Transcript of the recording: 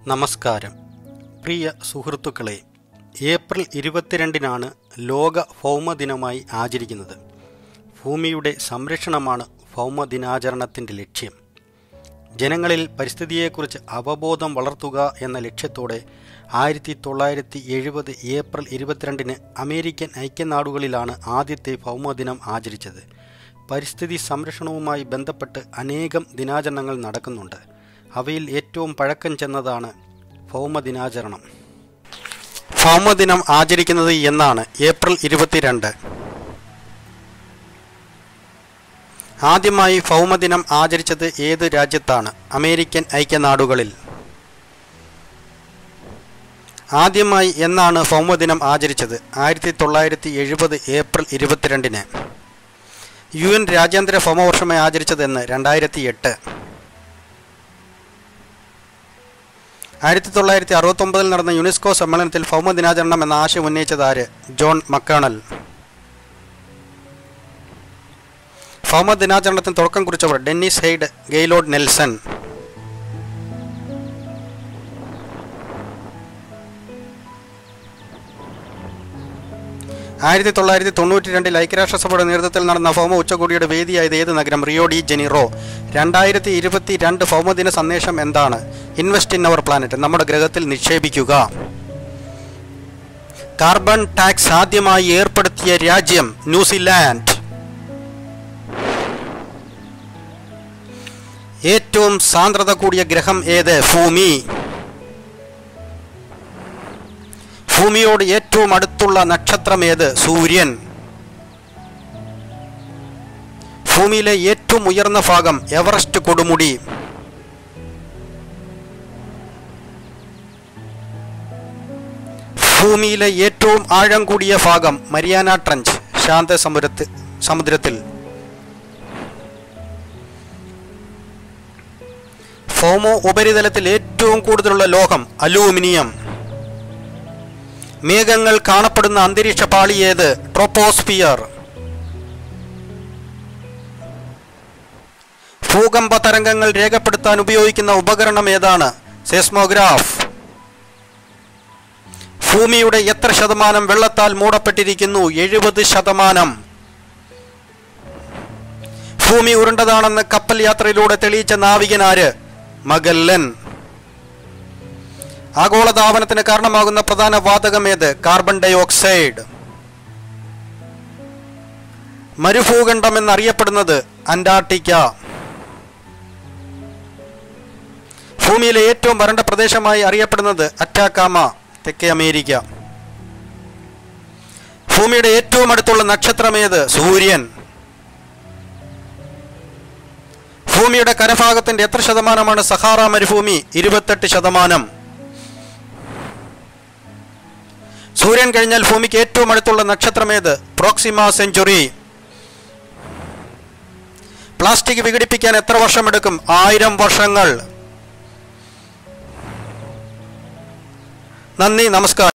നമസ്കാരം പ്രിയ സുഹൃത്തുക്കളെ ഏപ്രിൽ ഇരുപത്തിരണ്ടിനാണ് ലോക ഭൗമദിനമായി ആചരിക്കുന്നത് ഭൂമിയുടെ സംരക്ഷണമാണ് ഭൗമദിനാചരണത്തിൻ്റെ ലക്ഷ്യം ജനങ്ങളിൽ പരിസ്ഥിതിയെക്കുറിച്ച് അവബോധം വളർത്തുക എന്ന ലക്ഷ്യത്തോടെ ആയിരത്തി തൊള്ളായിരത്തി എഴുപത് ഏപ്രിൽ ഇരുപത്തിരണ്ടിന് അമേരിക്കൻ ഐക്യനാടുകളിലാണ് ആദ്യത്തെ ഭൗമദിനം ആചരിച്ചത് പരിസ്ഥിതി സംരക്ഷണവുമായി ബന്ധപ്പെട്ട് അനേകം ദിനാചരണങ്ങൾ നടക്കുന്നുണ്ട് അവയിൽ ഏറ്റവും പഴക്കം ചെന്നതാണ് ഭൗമദിനാചരണം ഭൗമദിനം ആചരിക്കുന്നത് എന്നാണ് ഏപ്രിൽ ഇരുപത്തിരണ്ട് ആദ്യമായി ഭൗമദിനം ആചരിച്ചത് ഏത് രാജ്യത്താണ് അമേരിക്കൻ ഐക്യനാടുകളിൽ ആദ്യമായി എന്നാണ് ഭൗമദിനം ആചരിച്ചത് ആയിരത്തി തൊള്ളായിരത്തി എഴുപത് ഏപ്രിൽ ഇരുപത്തിരണ്ടിന് യു എൻ രാജ്യാന്തര ഭൗമവർഷമായി ആചരിച്ചതെന്ന് രണ്ടായിരത്തി എട്ട് ആയിരത്തി തൊള്ളായിരത്തി അറുപത്തൊമ്പതിൽ നടന്ന യുനെസ്കോ സമ്മേളനത്തിൽ ഭൗമദിനാചരണം എന്ന ആശയം ഉന്നയിച്ചത് ആര് ജോൺ മക്കേണൽ ഭൗമദിനാചരണത്തിന് തുടക്കം കുറിച്ചവർ ഡെന്നിസ് ഹെയ്ഡ് ഗെയ്ലോഡ് നെൽസൺ ആയിരത്തി തൊള്ളായിരത്തി തൊണ്ണൂറ്റി രണ്ടിൽ ഐക്യരാഷ്ട്രസഭയുടെ നേതൃത്വത്തിൽ നടന്ന ഭൗമ ഉച്ചകോടിയുടെ വേദിയായത് ഏത് നഗരം റിയോ ഡി ജെനിറോ രണ്ടായിരത്തി ഇരുപത്തി രണ്ട് ഭൗമദിന സന്ദേശം എന്താണ് ഇൻവെസ്റ്റ് ഇൻ അവർ പ്ലാനറ്റ് നമ്മുടെ ഗ്രഹത്തിൽ നിക്ഷേപിക്കുക കാർബൺ ടാക്സ് ആദ്യമായി ഏർപ്പെടുത്തിയ രാജ്യം ന്യൂസിലാൻഡ് ഏറ്റവും സാന്ദ്രത കൂടിയ ഗ്രഹം ഏത് ഭൂമി ഭൂമിയോട് ഏറ്റവും അടുത്തുള്ള നക്ഷത്രം ഏത് സൂര്യൻ ഭൂമിയിലെ ഏറ്റവും ഉയർന്ന ഭാഗം എവറസ്റ്റ് കൊടുമുടി ഭൂമിയിലെ ഏറ്റവും ആഴം കൂടിയ ഭാഗം മരിയാന ട്രഞ്ച് ശാന്ത സമുദ്രത്തിൽ സമുദ്രത്തിൽ ഫോമോ ഉപരിതലത്തിൽ ഏറ്റവും കൂടുതലുള്ള ലോഹം അലൂമിനിയം മേഘങ്ങൾ കാണപ്പെടുന്ന അന്തരീക്ഷ പാളി ഏത് ട്രോപ്പോസ്ഫിയർ ഭൂകമ്പ തരംഗങ്ങൾ രേഖപ്പെടുത്താൻ ഉപയോഗിക്കുന്ന ഉപകരണം ഏതാണ് സെസ്മോഗ്രാഫ് ഭൂമിയുടെ എത്ര ശതമാനം വെള്ളത്താൽ മൂടപ്പെട്ടിരിക്കുന്നു എഴുപത് ശതമാനം ഭൂമി ഉരുണ്ടതാണെന്ന് കപ്പൽ യാത്രയിലൂടെ തെളിയിച്ച നാവികനാര് മഗല്ലൻ ആഗോളതാപനത്തിന് കാരണമാകുന്ന പ്രധാന വാതകം ഏത് കാർബൺ ഡൈ ഓക്സൈഡ് മരുഭൂഖണ്ഡം എന്നറിയപ്പെടുന്നത് അന്റാർട്ടിക്ക ഭൂമിയിലെ ഏറ്റവും വരണ്ട പ്രദേശമായി അറിയപ്പെടുന്നത് അറ്റാക്കാമ തെക്കേ അമേരിക്ക ഭൂമിയുടെ ഏറ്റവും അടുത്തുള്ള നക്ഷത്രം ഏത് സൂര്യൻ ഭൂമിയുടെ കരഭാഗത്തിന്റെ എത്ര ശതമാനമാണ് സഹാറ മരുഭൂമി ഇരുപത്തെട്ട് ശതമാനം സൂര്യൻ കഴിഞ്ഞാൽ ഭൂമിക്ക് ഏറ്റവും അടുത്തുള്ള നക്ഷത്രം ഏത് പ്രോക്സിമ സെഞ്ചുറി പ്ലാസ്റ്റിക് വിഘടിപ്പിക്കാൻ എത്ര വർഷമെടുക്കും ആയിരം വർഷങ്ങൾ നന്ദി നമസ്കാരം